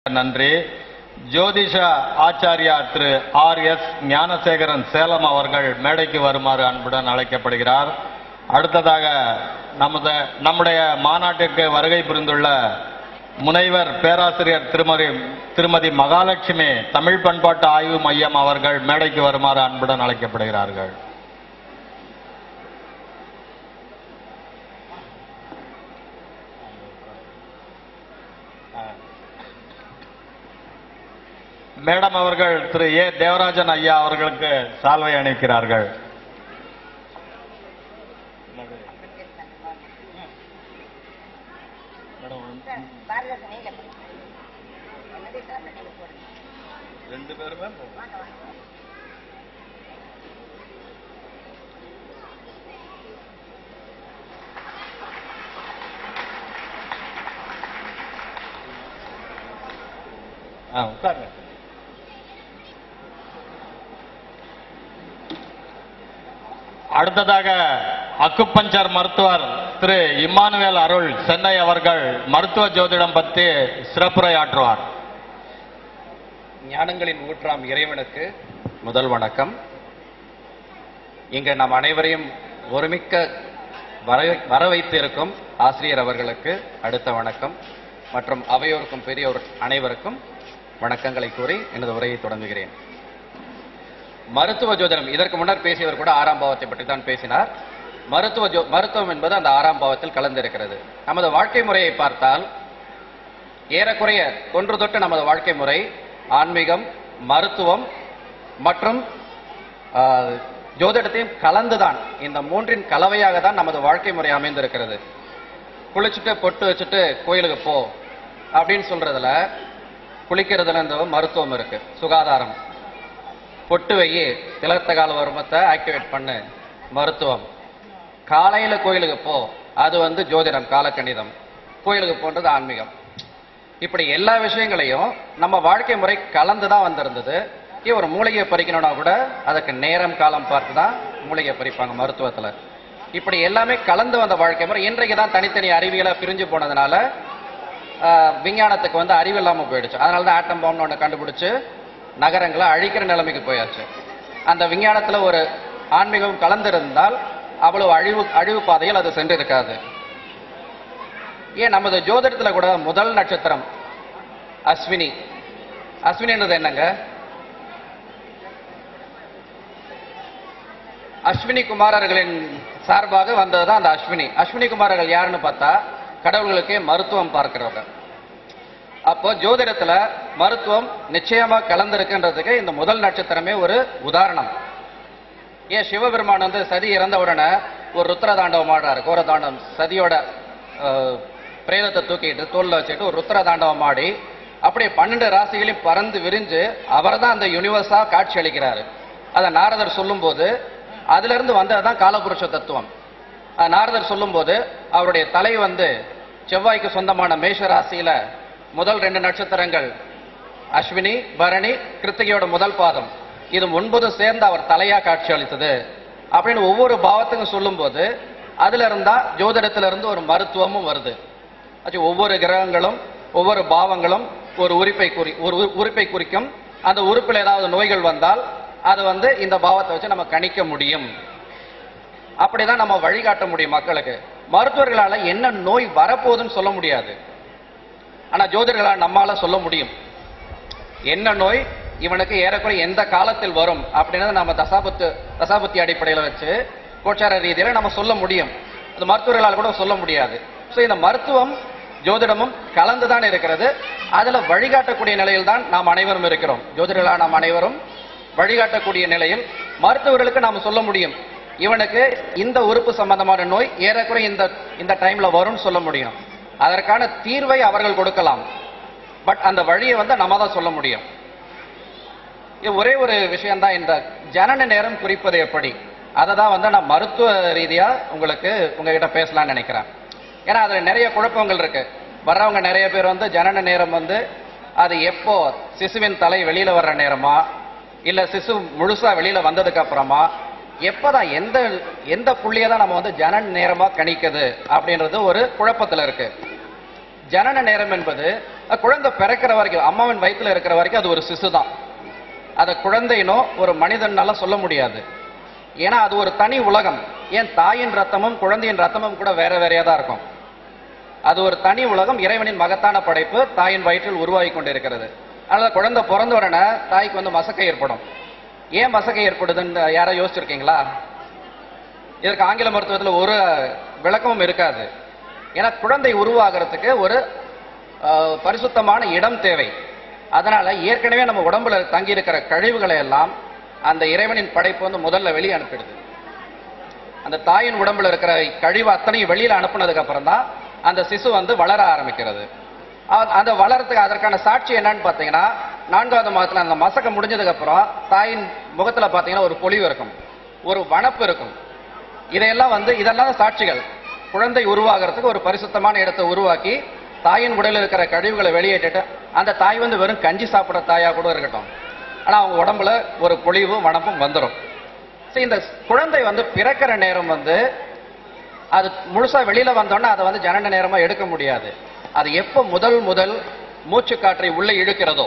நன்றி Jyothisha Acharya Thiru R S Gnanasekaran Salem அவர்கள் மேடைக்கு வருமாறு அன்புடன் அழைக்கப்படுகிறார் அடுத்ததாக நமது நம்முடைய மாநாட்டிற்கு வருகை புரிந்துள்ள முனைவர் பேராசிரியர் திருமதி திருமதி மகாலட்சுமி தமிழ் பண்பாட்டு ஆய்வு மையம் அவர்கள் மேடைக்கு வருமாறு அன்புடன் அழைக்கப்படுகிறார்கள் மேடம் அவர்கள் திரு ஏ தேவராஜன் ஐயா அவர்களுக்கு சால்வை அணிவிக்கிறார்கள் பாரதாசனே இல்லை என்னது சார் நீங்கள் போடுங்க ரெண்டு பேருமே வாங்க வாங்க ஆ உட்காருங்க அடுத்ததாக அக்குப்பஞ்சர் மருத்துவர் திரு இம்மானுவேல் அருள் சென்னை அவர்கள் மருத்துவ ஜோதிடம் பற்றி சிறப்புரையாற்றுவார் ஞானங்களின் ஊற்றாம் இறைவனுக்கு முதல் வணக்கம் இங்கு நம் அனைவரையும் ஒருமிக்க வர வர வைத்திருக்கும் ஆசிரியர் அவர்களுக்கு அடுத்த வணக்கம் மற்றும் அவையோருக்கும் பெரியோர் அனைவருக்கும் வணக்கங்களை கூறி எனது உரையை தொடங்குகிறேன் மருத்துவ ஜோதிடம் இதற்கு முன்னர் பேசியவர் கூட ஆறாம் பாவத்தை பற்றி தான் பேசினார் மருத்துவ ஜோ மருத்துவம் என்பது அந்த ஆறாம் பாவத்தில் கலந்திருக்கிறது நமது வாழ்க்கை முறையை பார்த்தால் ஏறக்குறைய தொன்று தொட்டு நமது வாழ்க்கை முறை ஆன்மீகம் மருத்துவம் மற்றும் ஆ, ஜோதிடத்தையும் கலந்துதான் இந்த மூன்றின் கலவையாக தான் நமது வாழ்க்கை முறை அமைந்திருக்கிறது குளிச்சுட்டு பொட்டு வச்சுட்டு கோயிலுக்கு போ அப்படின்னு சொல்றதுல குளிக்கிறதுல இருந்து மருத்துவம் இருக்கு சுகாதாரம் பொட்டு வையி திலத்த கால வருமத்தை ஆக்டிவேட் பண்ணு மருத்துவம் காலையில கோயிலுக்கு போ அது வந்து ஜோதிடம் காலக்கணிதம் கோயிலுக்கு போன்றது ஆன்மீகம் இப்படி எல்லா விஷயங்களையும் நம்ம வாழ்க்கை முறை கலந்து தான் வந்திருந்தது ஏன் ஒரு மூலிகையை பறிக்கணும்னா கூட அதுக்கு நேரம் காலம் பார்த்து தான் மூலிகையை பறிப்பாங்க மருத்துவத்துல இப்படி எல்லாமே கலந்து வந்த வாழ்க்கை முறை இன்றைக்கு தான் தனித்தனி அறிவியலா பிரிஞ்சு போனதுனால ஆஹ், விஞ்ஞானத்துக்கு வந்து அறிவு இல்லாம போயிடுச்சு அதனால தான் ஆட்டம் பாம்னு ஒன்று கண்டுபிடிச்சு நகரங்களை அழிக்கிற நிலைமைக்கு போயாச்சு அந்த விஞ்ஞானத்துல ஒரு ஆன்மீகம் கலந்திருந்தால் அவ்வளவு அழிவு அழிவு பாதையில் அது சென்று இருக்காது ஏன் நமது ஜோதிடத்துல கூட முதல் நட்சத்திரம் அஸ்வினி அஸ்வினின்றது என்னங்க அஸ்வினி குமாரர்களின் சார்பாக வந்ததுதான் அந்த அஸ்வினி அஸ்வினி குமாரர்கள் யாருன்னு பார்த்தா கடவுள்களுக்கே மருத்துவம் பார்க்கிறவங்க அப்போ ஜோதிடத்துல மருத்துவம் நிச்சயமா கலந்திருக்குன்றதுக்கு இந்த முதல் நட்சத்திரமே ஒரு உதாரணம் ஏன் சிவபெருமான் வந்து சதி இறந்த உடனே ஒரு ருத்ர தாண்டவம் ஆடுறாரு கோர தாண்டவம் சதியோட அஹ், பிரேதத்தை தூக்கிட்டு தோல்ல வச்சுட்டு ஒரு ருத்ர தாண்டவம் ஆடி அப்படியே பன்னெண்டு ராசிகளையும் பறந்து விரிஞ்சு அவர் தான் அந்த யூனிவர்ஸா காட்சி அளிக்கிறாரு அதை நாரதர் சொல்லும்போது அதுல இருந்து வந்ததுதான் காலபுருஷ தத்துவம் அஹ், நாரதர் சொல்லும்போது அவருடைய தலை வந்து செவ்வாய்க்கு சொந்தமான மேஷ ராசியில முதல் ரெண்டு நட்சத்திரங்கள் அஸ்வினி பரணி கிருத்திகையோட முதல் பாதம் இது ஒன்பது சேர்ந்து அவர் தலையா காட்சி அளித்தது அப்படின்னு ஒவ்வொரு பாவத்துக்கும் சொல்லும்போது அதுல இருந்தா ஜோதிடத்துல இருந்து ஒரு மருத்துவமும் வருது ஆச்சு ஒவ்வொரு கிரகங்களும் ஒவ்வொரு பாவங்களும் ஒரு உறுப்பை குறி ஒரு உறு- உறுப்பை குறிக்கும் அந்த உறுப்பில் ஏதாவது நோய்கள் வந்தால் அது வந்து இந்த பாவத்தை வச்சு நம்ம கணிக்க முடியும் அப்படிதான் நம்ம வழிகாட்ட முடியும் மக்களுக்கு மருத்துவர்களால என்ன நோய் வரப்போகுதுன்னு சொல்ல முடியாது ஆனா ஜோதிடர்களால் நம்மால சொல்ல முடியும் என்ன நோய் இவனுக்கு ஏறக்குறைய எந்த காலத்தில் வரும் அப்படின்றத நம்ம தசாபத்து தசாபத்தி அடிப்படையில் வச்சு கோச்சார ரீதியில நம்ம சொல்ல முடியும் அது மருத்துவர்களால் கூட சொல்ல முடியாது ஸோ இந்த மருத்துவம் ஜோதிடமும் கலந்துதான் இருக்கிறது அதுல வழிகாட்டக்கூடிய நிலையில் தான் நாம் அனைவரும் இருக்கிறோம் ஜோதிடர்களாக நாம் அனைவரும் வழிகாட்டக்கூடிய நிலையில் மருத்துவர்களுக்கு நாம் சொல்ல முடியும் இவனுக்கு இந்த உறுப்பு சம்பந்தமான நோய் ஏறக்குறைய இந்த இந்த டைம்ல வரும்னு சொல்ல முடியும் அதற்கான தீர்வை அவர்கள் கொடுக்கலாம் பட் அந்த வழியை வந்து நம்ம தான் சொல்ல முடியும் இது ஒரே ஒரு விஷயம்தான் இந்த ஜனன நேரம் குறிப்பது எப்படி அதை தான் வந்து நான் மருத்துவ ரீதியா உங்களுக்கு உங்ககிட்ட பேசலாம்னு நினைக்கிறேன் ஏன்னா அதுல நிறைய குழப்பங்கள் இருக்கு வர்றவங்க நிறைய பேர் வந்து ஜனன நேரம் வந்து அது எப்போ சிசுவின் தலை வெளியில வர்ற நேரமா இல்ல சிசு முழுசா வெளியில வந்ததுக்கு அப்புறமா எப்பதான் எந்த எந்த புள்ளியை தான் நம்ம வந்து ஜனன நேரமா கணிக்குது அப்படின்றது ஒரு குழப்பத்துல இருக்கு ஜனன நேரம் என்பது அஹ் குழந்தை பிறக்கிற வரைக்கும் அம்மாவின் வயித்துல இருக்கிற வரைக்கும் அது ஒரு சிசு தான் அதை குழந்தைனோ ஒரு மனிதனால சொல்ல முடியாது ஏன்னா அது ஒரு தனி உலகம் ஏன் தாயின் ரத்தமும் குழந்தையின் ரத்தமும் கூட வேற வேறையா தான் இருக்கும் அது ஒரு தனி உலகம் இறைவனின் மகத்தான படைப்பு தாயின் வயிற்றில் உருவாகி கொண்டிருக்கிறது அதனால குழந்தை பிறந்த உடனே தாய்க்கு வந்து மசக்கை ஏற்படும் ஏன் மசக்கை ஏற்படுதுன்னு யாரா யோசிச்சிருக்கீங்களா இதற்கு ஆங்கில மருத்துவத்தில் ஒரு விளக்கமும் இருக்காது ஏன்னா குழந்தை உருவாகிறதுக்கு ஒரு அஹ், பரிசுத்தமான இடம் தேவை அதனால ஏற்கனவே நம்ம உடம்புல தங்கி இருக்கிற கழிவுகளை எல்லாம் அந்த இறைவனின் படைப்பு வந்து முதல்ல வெளியே அனுப்பிடுது அந்த தாயின் உடம்புல இருக்கிற கழிவு அத்தனையும் வெளியில அனுப்புனதுக்கு அப்புறம் தான் அந்த சிசு வந்து வளர ஆரம்பிக்கிறது அ- அந்த வளரத்துக்கு அதற்கான சாட்சி என்னன்னு பாத்தீங்கன்னா நான்காவது மாதத்துல அந்த மசக்கம் முடிஞ்சதுக்கு அப்புறம் தாயின் முகத்துல பாத்தீங்கன்னா ஒரு பொலிவு இருக்கும் ஒரு வனப்பு இருக்கும் இதையெல்லாம் வந்து இதெல்லாம் தான் சாட்சிகள் குழந்தை உருவாகிறதுக்கு ஒரு பரிசுத்தமான இடத்தை உருவாக்கி தாயின் உடலில் இருக்கிற கழிவுகளை வெளியேற்றிட்டு அந்த தாய் வந்து வெறும் கஞ்சி சாப்பிட்ற தாயா கூட இருக்கட்டும் ஆனா அவங்க உடம்புல ஒரு பொலிவு வனப்பும் வந்துடும் சரி இந்த குழந்தை வந்து பிறக்கிற நேரம் வந்து அது முழுசா வெளியில வந்தோன்னா அதை வந்து ஜனன நேரமா எடுக்க முடியாது அது எப்போ முதல் முதல் மூச்சு காற்றை உள்ள இழுக்கிறதோ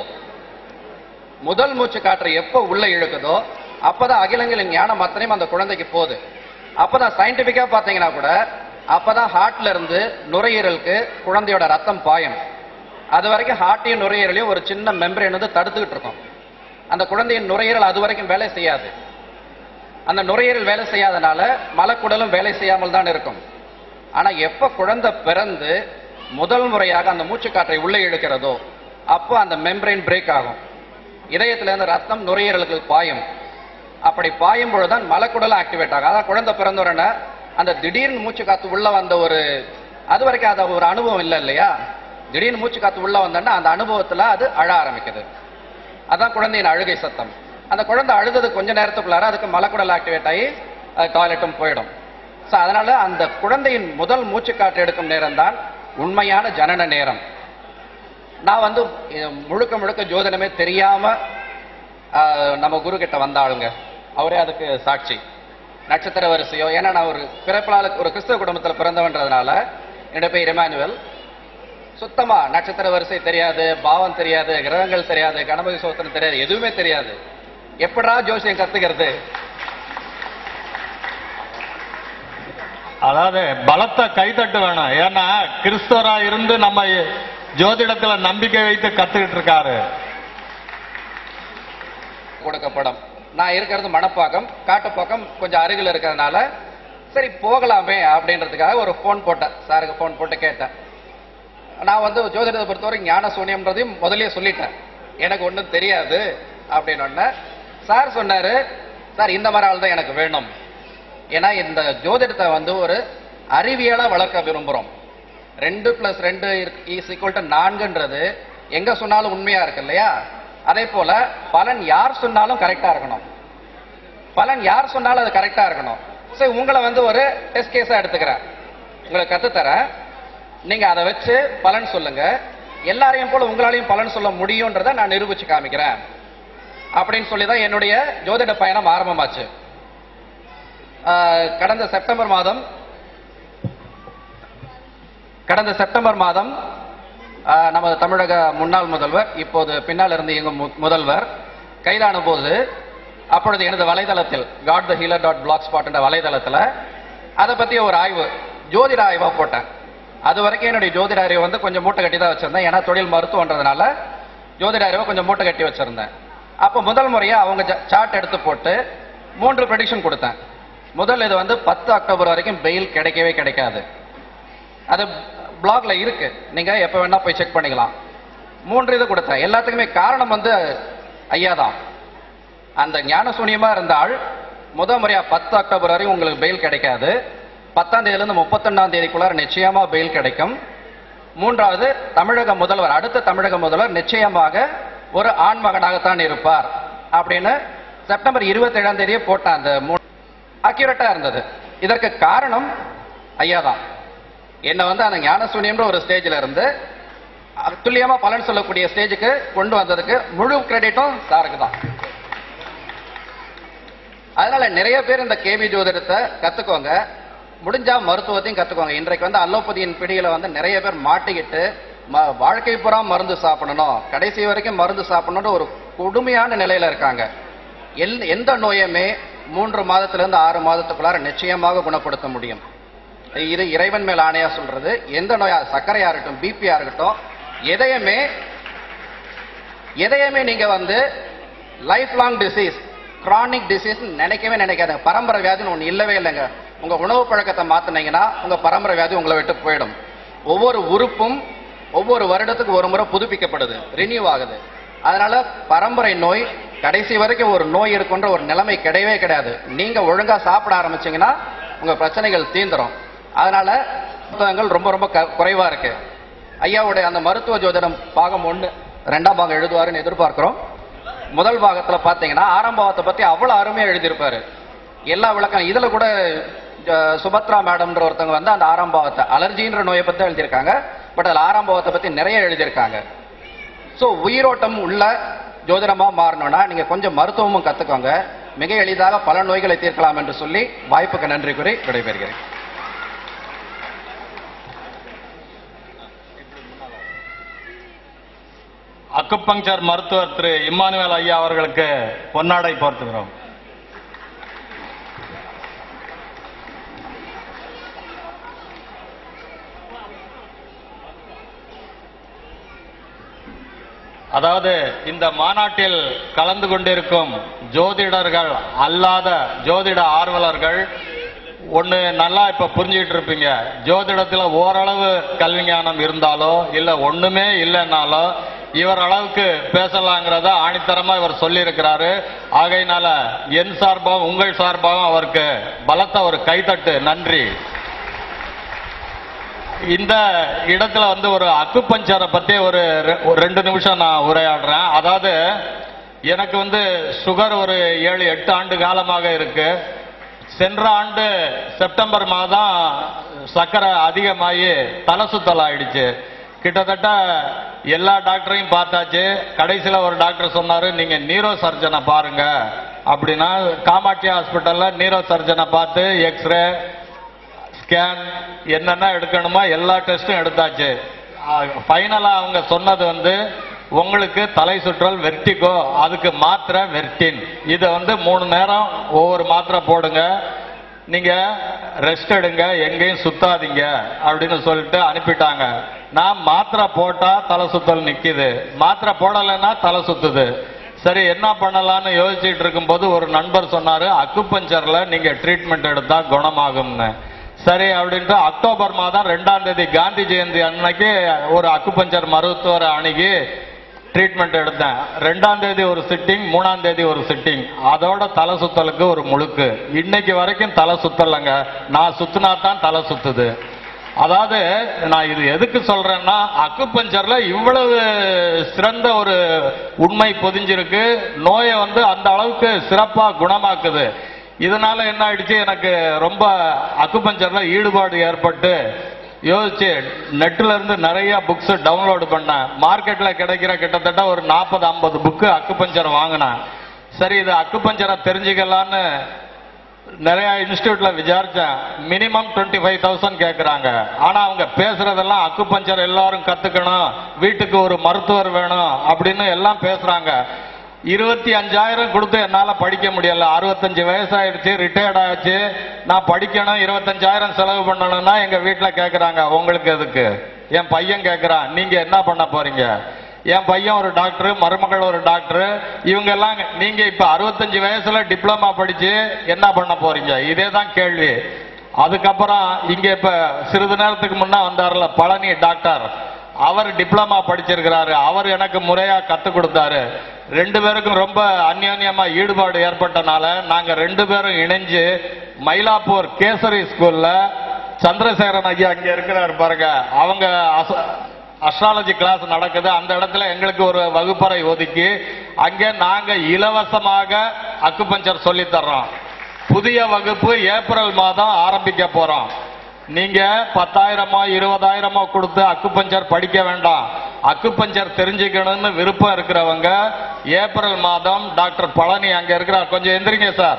முதல் மூச்சு காற்றை எப்போ உள்ள இழுக்குதோ அப்பதான் அகிலங்களின் ஞானம் அத்தனையும் அந்த குழந்தைக்கு போகுது அப்பதான் சயின்டிபிக்கா பாத்தீங்கன்னா கூட அப்பதான் ஹார்ட்ல இருந்து நுரையீரலுக்கு குழந்தையோட ரத்தம் பாயும் அது வரைக்கும் ஹார்ட்டையும் நுரையீரலையும் ஒரு சின்ன மெம்பரேன் வந்து தடுத்துக்கிட்டு இருக்கும் அந்த குழந்தையின் நுரையீரல் அது வரைக்கும் வேலை செய்யாது அந்த நுரையீரல் வேலை செய்யாதனால மலக்குடலும் வேலை செய்யாமல் தான் இருக்கும் ஆனா எப்ப குழந்தை பிறந்து முதல் முறையாக அந்த மூச்சு காற்றை உள்ளே இழுக்கிறதோ அப்போ அந்த மெம்பரைன் பிரேக் ஆகும் இதயத்துல இருந்து ரத்தம் நுரையீரலுக்கு பாயும் அப்படி பாயும் பொழுதுதான் மலக்குடலும் ஆக்டிவேட் ஆகும் அதான் குழந்தை பிறந்த உடனே அந்த திடீர்னு மூச்சு காத்து உள்ள வந்த ஒரு அது வரைக்கும் அது ஒரு அனுபவம் இல்லை இல்லையா திடீர்னு மூச்சு காத்து உள்ள வந்தோன்னா அந்த அனுபவத்துல அது அழ ஆரம்பிக்குது அதான் குழந்தையின் அழுகை சத்தம் அந்த குழந்தை அழுதது கொஞ்ச நேரத்துக்குள்ளார அதுக்கு மலக்குடல் ஆக்டிவேட் ஆகி டாய்லெட்டும் போயிடும் ஸோ அதனால அந்த குழந்தையின் முதல் மூச்சு காற்று எடுக்கும் நேரம் தான் உண்மையான ஜனன நேரம் நான் வந்து இது முழுக்க முழுக்க ஜோதிடமே தெரியாம ஆஹ், நம்ம குரு கிட்ட வந்த ஆளுங்க அவரே அதுக்கு சாட்சி நட்சத்திர வரிசையோ ஏன்னா நான் ஒரு பிறப்பிலால ஒரு கிறிஸ்தவ குடும்பத்தில் பிறந்தவன்றதுனால என்னுடைய பேர் இமானுவல் சுத்தமா நட்சத்திர வரிசை தெரியாது பாவம் தெரியாது கிரகங்கள் தெரியாது கணபதி சோத்திரம் தெரியாது எதுவுமே தெரியாது எப்படா ஜோசியம் கத்துக்கிறது அதாவது பலத்த கைத்தட்டு வேணும் ஏன்னா கிறிஸ்தவரா இருந்து நம்ம ஜோதிடத்துல நம்பிக்கை வைத்து கத்துக்கிட்டு இருக்காரு கொடுக்கப்படும் நான் இருக்கிறது மணப்பாக்கம் காட்டுப்பாக்கம் கொஞ்சம் அருகில் இருக்கிறதுனால சரி போகலாமே அப்படின்றதுக்காக ஒரு ஃபோன் போட்டேன் சாருக்கு ஃபோன் போட்டு கேட்டேன் நான் வந்து ஜோதிடத்தை பொறுத்தவரை ஞான சூன்யம்ன்றதையும் முதல்லயே சொல்லிட்டேன் எனக்கு ஒன்றும் தெரியாது அப்படின்னு ஒன்று சார் சொன்னாரு சார் இந்த மாதிரி ஆள் தான் எனக்கு வேணும் ஏன்னா இந்த ஜோதிடத்தை வந்து ஒரு அறிவியலா வளர்க்க விரும்புறோம் ரெண்டு பிளஸ் ரெண்டு இஸ் ஈக்குவல் டு நான்குன்றது எங்க சொன்னாலும் உண்மையா இருக்கு இல்லையா அதே போல பலன் யார் சொன்னாலும் கரெக்டா இருக்கணும் பலன் யார் சொன்னாலும் அது கரெக்டா இருக்கணும் சரி உங்களை வந்து ஒரு டெஸ்ட் கேஸா எடுத்துக்கிறேன் உங்களை கத்துத்தரேன் நீங்க அதை வச்சு பலன் சொல்லுங்க எல்லாரையும் போல உங்களாலையும் பலன் சொல்ல முடியும்ன்றதை நான் நிரூபிச்சு காமிக்கிறேன் அப்படின்னு சொல்லி தான் என்னுடைய ஜோதிட பயணம் ஆரம்பமாச்சு ஆஹ் கடந்த செப்டம்பர் மாதம் கடந்த செப்டம்பர் மாதம் ஆஹ், நமது தமிழக முன்னாள் முதல்வர் இப்போது பின்னால் இருந்து இயங்கும் மு- முதல்வர் கைதான போது அப்பொழுது எனது வலைதளத்தில் God the healer dot blog spot என்ற வலைதளத்தில் அதை பத்தி ஒரு ஆய்வு ஜோதிட ஆய்வா போட்டேன் அது வரைக்கும் என்னுடைய ஜோதிட அறிவை வந்து கொஞ்சம் மூட்டை கட்டி தான் வச்சிருந்தேன் ஏன்னா தொழில் மருத்துவன்றதுனால ஜோதிட அறிவை கொஞ்சம் மூட்டை கட்டி வச்சிருந்தேன் அப்போ முதல் முறையா அவங்க சார்ட் எடுத்து போட்டு மூன்று ப்ரெடிக்ஷன் கொடுத்தேன் முதல் இது வந்து பத்து அக்டோபர் வரைக்கும் பெயில் கிடைக்கவே கிடைக்காது அது பிளாக்ல இருக்கு நீங்க எப்ப வேணா போய் செக் பண்ணிக்கலாம் மூன்று இது கொடுத்தேன் எல்லாத்துக்குமே காரணம் வந்து ஐயா தான் அந்த ஞான சூன்யமா இருந்தால் முத முறையா பத்து அக்டோபர் வரை உங்களுக்கு பெயில் கிடைக்காது பத்தாம் தேதியில இருந்து முப்பத்தொன்னாம் தேதிக்குள்ளார நிச்சயமா பெயில் கிடைக்கும் மூன்றாவது தமிழக முதல்வர் அடுத்த தமிழக முதல்வர் நிச்சயமாக ஒரு ஆண்மகனாகத்தான் இருப்பார் அப்படின்னு செப்டம்பர் இருபத்தி ஏழாம் தேதியே போட்டேன் அந்த மூணு அக்யூரேட்டா இருந்தது இதற்கு காரணம் ஐயா தான் என்னை வந்து அந்த ஞான சூன்யம்ன்ற ஒரு ஸ்டேஜ்ல இருந்து அஹ், துல்லியமா பலன் சொல்லக்கூடிய ஸ்டேஜுக்கு கொண்டு வந்ததுக்கு முழு கிரெடிட்டும் சாருக்கு தான் அதனால நிறைய பேர் இந்த கேவி ஜோதிடத்தை கத்துக்கோங்க முடிஞ்சா மருத்துவத்தையும் கத்துக்கோங்க இன்றைக்கு வந்து அலோபதியின் பிடியில வந்து நிறைய பேர் மாட்டிக்கிட்டு ம- வாழ்க்கை பூரா மருந்து சாப்பிடணும் கடைசி வரைக்கும் மருந்து சாப்பிடணும்னு ஒரு கொடுமையான நிலையில இருக்காங்க எல்- எந்த நோயுமே மூன்று மாதத்திலிருந்து ஆறு மாதத்துக்குள்ளார நிச்சயமாக குணப்படுத்த முடியும் இது இறைவன் மேல் ஆணையா சொல்றது எந்த நோயா சர்க்கரையா இருக்கட்டும் பிபியா இருக்கட்டும் எதையுமே எதையுமே நீங்க வந்து life long disease chronic disease நினைக்கவே நினைக்காதுங்க பரம்பரை வியாதின்னு ஒன்று இல்லவே இல்லைங்க உங்க உணவு பழக்கத்தை மாத்தினீங்கன்னா உங்க பரம்பரை வியாதி உங்களை விட்டு போயிடும் ஒவ்வொரு உறுப்பும் ஒவ்வொரு வருடத்துக்கு ஒரு முறை புதுப்பிக்கப்படுது ரினியூ ஆகுது அதனால பரம்பரை நோய் கடைசி வரைக்கும் ஒரு நோய் இருக்குன்ற ஒரு நிலைமை கிடையவே கிடையாது நீங்க ஒழுங்கா சாப்பிட ஆரம்பிச்சீங்கன்னா உங்க பிரச்சனைகள் தீந்துரும் அதனால புத்தகங்கள் ரொம்ப ரொம்ப க- குறைவா இருக்கு ஐயாவுடைய அந்த மருத்துவ ஜோதிடம் பாகம் ஒண்ணு ரெண்டாம் பாகம் எழுதுவாருன்னு எதிர்பார்க்கிறோம் முதல் பாகத்துல பாத்தீங்கன்னா ஆரம்பத்தை பத்தி அவ்வளவு அருமையா எழுதியிருப்பாரு எல்லா விளக்கம் இதுல கூட அஹ், சுபத்ரா மேடம்ன்ற ஒருத்தவங்க வந்து அந்த ஆரம்பத்தை அலர்ஜின்ற நோயை பத்தி தான் எழுதியிருக்காங்க பட் அதுல ஆரம்பத்தை பத்தி நிறைய எழுதியிருக்காங்க சோ உயிரோட்டம் உள்ள ஜோதிடமா மாறணும்னா நீங்க கொஞ்சம் மருத்துவமும் கத்துக்கோங்க மிக எளிதாக பல நோய்களை தீர்க்கலாம் என்று சொல்லி வாய்ப்புக்கு நன்றி கூறி விடைபெறுகிறேன் அக்குபங்கர் மருத்துவர் திரு இம்மானுவேல் ஐயா அவர்களுக்கு பொன்னாடை போர்த்துகிறோம் அதாவது இந்த மாநாட்டில் கலந்து கொண்டிருக்கும் ஜோதிடர்கள் அல்லாத ஜோதிட ஆர்வலர்கள் ஒண்ணு நல்லா இப்ப புரிஞ்சுக்கிட்டு இருப்பீங்க ஜோதிடத்துல ஓரளவு கல்வி ஞானம் இருந்தாலோ இல்ல ஒண்ணுமே இல்லைன்னாலோ இவர் அளவுக்கு பேசலாங்கிறத ஆணித்தரமா இவர் சொல்லியிருக்கிறாரு ஆகையினால என் சார்பாகவும் உங்கள் சார்பாகவும் அவருக்கு பலத்த ஒரு கைத்தட்டு நன்றி இந்த இடத்துல வந்து ஒரு அக்குபஞ்சரை பத்தி ஒரு ரெ- ஒரு ரெண்டு நிமிஷம் நான் உரையாடுறேன் அதாவது எனக்கு வந்து சுகர் ஒரு ஏழு எட்டு ஆண்டு காலமாக இருக்கு சென்ற ஆண்டு செப்டம்பர் மாதம் சர்க்கரை அதிகமாகி தலை சுத்தல் ஆயிடுச்சு கிட்டத்தட்ட எல்லா டாக்டரையும் பார்த்தாச்சு கடைசியில ஒரு டாக்டர் சொன்னாரு நீங்க நீரோ சர்ஜனை பாருங்க அப்படின்னா காமாட்சி ஹாஸ்பிட்டல்ல நீரோ சர்ஜனை பார்த்து எக்ஸ்ரே ஸ்கேன் என்னென்ன எடுக்கணுமோ எல்லா டெஸ்டும் எடுத்தாச்சு ஃபைனலா அவங்க சொன்னது வந்து உங்களுக்கு தலை சுற்றல் வெர்டிகோ அதுக்கு மாத்திரை வெர்டின் இதை வந்து மூணு நேரம் ஒவ்வொரு மாத்திரை போடுங்க நீங்க ரெஸ்ட் எடுங்க எங்கேயும் சுத்தாதீங்க அப்படின்னு சொல்லிட்டு அனுப்பிட்டாங்க நான் மாத்திரை போட்டா தலை சுத்தல் நிக்குது மாத்திரை போடலைன்னா தலை சுத்துது சரி என்ன பண்ணலாம்னு யோசிச்சுட்டு இருக்கும்போது ஒரு நண்பர் சொன்னாரு அக்குபஞ்சர்ல நீங்க ட்ரீட்மெண்ட் எடுத்தா குணமாகும்னு சரி அப்படின்ட்டு அக்டோபர் மாதம் ரெண்டாம் தேதி காந்தி ஜெயந்தி அன்னைக்கு ஒரு அக்குபஞ்சர் மருத்துவரை அணுகி ட்ரீட்மெண்ட் எடுத்தேன் ரெண்டாம் தேதி ஒரு சிட்டிங் மூணாம் தேதி ஒரு சிட்டிங் அதோட தலை சுத்தலுக்கு ஒரு முழுக்கு இன்னைக்கு வரைக்கும் தலை சுத்தலைங்க நான் சுத்தினா தான் தலை சுத்துது அதாவது நான் இது எதுக்கு சொல்றேன்னா அக்குபஞ்சர்ல இவ்வளவு சிறந்த ஒரு உண்மை பொதிஞ்சிருக்கு நோயை வந்து அந்த அளவுக்கு சிறப்பா குணமாக்குது இதனால என்ன ஆயிடுச்சு எனக்கு ரொம்ப அக்குபஞ்சர்ல ஈடுபாடு ஏற்பட்டு யோசிச்சு நெட்ல இருந்து நிறைய புக்ஸ் டவுன்லோட் பண்ணேன் மார்க்கெட்ல கிடைக்கிற கிட்டத்தட்ட ஒரு நாற்பது ஐம்பது புக்கு அக்குபஞ்சர் வாங்கினேன் சரி இது அக்குபஞ்சரை தெரிஞ்சுக்கலான்னு நிறைய இன்ஸ்டியூட்ல விசாரிச்சேன் மினிமம் டுவெண்ட்டி ஃபைவ் தௌசண்ட் கேட்குறாங்க ஆனா அவங்க பேசுறதெல்லாம் அக்குபஞ்சர் எல்லாரும் கத்துக்கணும் வீட்டுக்கு ஒரு மருத்துவர் வேணும் அப்படின்னு எல்லாம் பேசுறாங்க இருபத்தி அஞ்சாயிரம் கொடுத்து என்னால படிக்க முடியல அறுபத்தஞ்சு வயசாயிடுச்சு ரிட்டையர்ட் ஆயிடுச்சு நான் படிக்கணும் இருபத்தஞ்சாயிரம் செலவு பண்ணணும்னா எங்க வீட்டுல கேக்குறாங்க உங்களுக்கு எதுக்கு என் பையன் கேக்குறான் நீங்க என்ன பண்ண போறீங்க என் பையன் ஒரு டாக்டர் மருமகள் ஒரு டாக்டர் இவங்க எல்லாம் நீங்க இப்ப அறுபத்தஞ்சு வயசுல டிப்ளமா படிச்சு என்ன பண்ண போறீங்க இதே தான் கேள்வி அதுக்கப்புறம் இங்க இப்ப சிறிது நேரத்துக்கு முன்ன வந்தார்ல பழனி டாக்டர் அவர் டிப்ளமா படிச்சிருக்கிறாரு அவர் எனக்கு முறையா கத்து கொடுத்தாரு ரெண்டு பேருக்கும் ரொம்ப அந்யோன்யமா ஈடுபாடு ஏற்பட்டனால நாங்க ரெண்டு பேரும் இணைஞ்சு மயிலாப்பூர் கேசரி ஸ்கூல்ல சந்திரசேகரன் ஐயா அங்க இருக்கிறாரு பாருங்க அவங்க அச- அஸ்ட்ராலஜி கிளாஸ் நடக்குது அந்த இடத்துல எங்களுக்கு ஒரு வகுப்பறை ஒதுக்கி அங்கே நாங்க இலவசமாக அக்குபஞ்சர் சொல்லி தர்றோம் புதிய வகுப்பு ஏப்ரல் மாதம் ஆரம்பிக்க போறோம் நீங்க பத்தாயிரமோ இருபதாயிரமோ கொடுத்து அக்குபஞ்சர் படிக்க வேண்டாம் அக்குபஞ்சர் தெரிஞ்சுக்கணும்னு விருப்பம் இருக்கிறவங்க ஏப்ரல் மாதம் டாக்டர் பழனி அங்க இருக்கிறார் கொஞ்சம் எந்திரிங்க சார்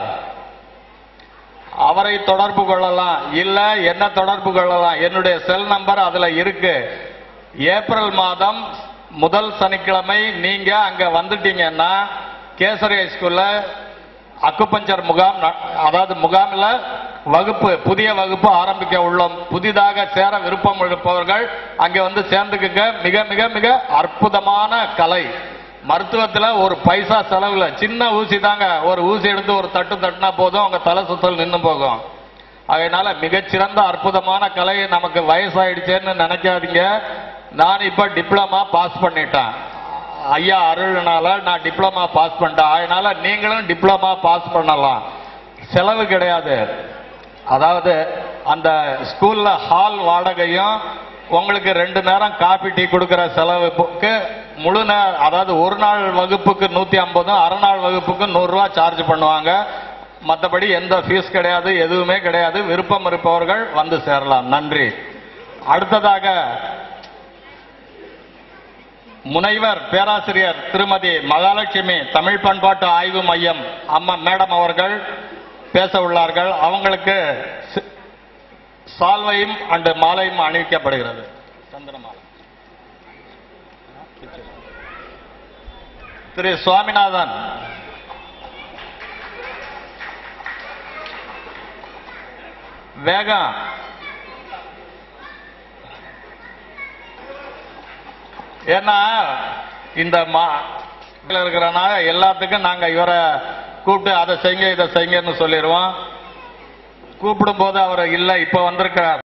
அவரை தொடர்பு கொள்ளலாம் இல்ல என்ன தொடர்பு கொள்ளலாம் என்னுடைய செல் நம்பர் அதுல இருக்கு ஏப்ரல் மாதம் முதல் சனிக்கிழமை நீங்க அங்க வந்துட்டீங்கன்னா கேசரி ஸ்கூல்ல அக்குபஞ்சர் முகாம் ந- அதாவது முகாமில் வகுப்பு புதிய வகுப்பு ஆரம்பிக்க உள்ளோம் புதிதாக சேர விருப்பம் இருப்பவர்கள் அங்கே வந்து சேர்ந்துக்குங்க மிக மிக மிக அற்புதமான கலை மருத்துவத்துல ஒரு பைசா செலவுல சின்ன ஊசி தாங்க ஒரு ஊசி எடுத்து ஒரு தட்டு தட்டினா போதும் அவங்க தலை சுத்தல் நின்னு போகும் அதனால மிகச்சிறந்த அற்புதமான கலை நமக்கு வயசாயிடுச்சேன்னு நினைக்காதீங்க நான் இப்ப டிப்ளமா பாஸ் பண்ணிட்டேன் ஐயா அருள்னால நான் டிப்ளமா பாஸ் பண்ணிட்டேன் அதனால நீங்களும் டிப்ளமா பாஸ் பண்ணலாம் செலவு கிடையாது அதாவது அந்த ஸ்கூல்ல ஹால் வாடகையும் உங்களுக்கு ரெண்டு நேரம் காபி டீ கொடுக்கிற செலவுக்கு முழு நேர அதாவது ஒரு நாள் வகுப்புக்கு நூத்தி ஐம்பதும் அரை நாள் வகுப்புக்கு நூறு ரூபாய் சார்ஜ் பண்ணுவாங்க மற்றபடி எந்த ஃபீஸ் கிடையாது எதுவுமே கிடையாது விருப்பம் இருப்பவர்கள் வந்து சேரலாம் நன்றி அடுத்ததாக முனைவர் பேராசிரியர் திருமதி மகாலட்சுமி தமிழ் பண்பாட்டு ஆய்வு மையம் அம்மா மேடம் அவர்கள் பேச உள்ளார்கள் அவங்களுக்கு சி- சால்வையும் அண்டு மாலையும் அணிவிக்கப்படுகிறது சந்திரமாலை திரு சுவாமிநாதன் வேகம் ஏன்னா இந்த மா இருக்கிறனால எல்லாத்துக்கும் நாங்க இவரை கூப்பிட்டு அதை செய்யுங்க இதை செய்யுங்கன்னு சொல்லிடுவோம் கூப்பிடும் போது அவர் இல்லை இப்ப வந்திருக்கிறார்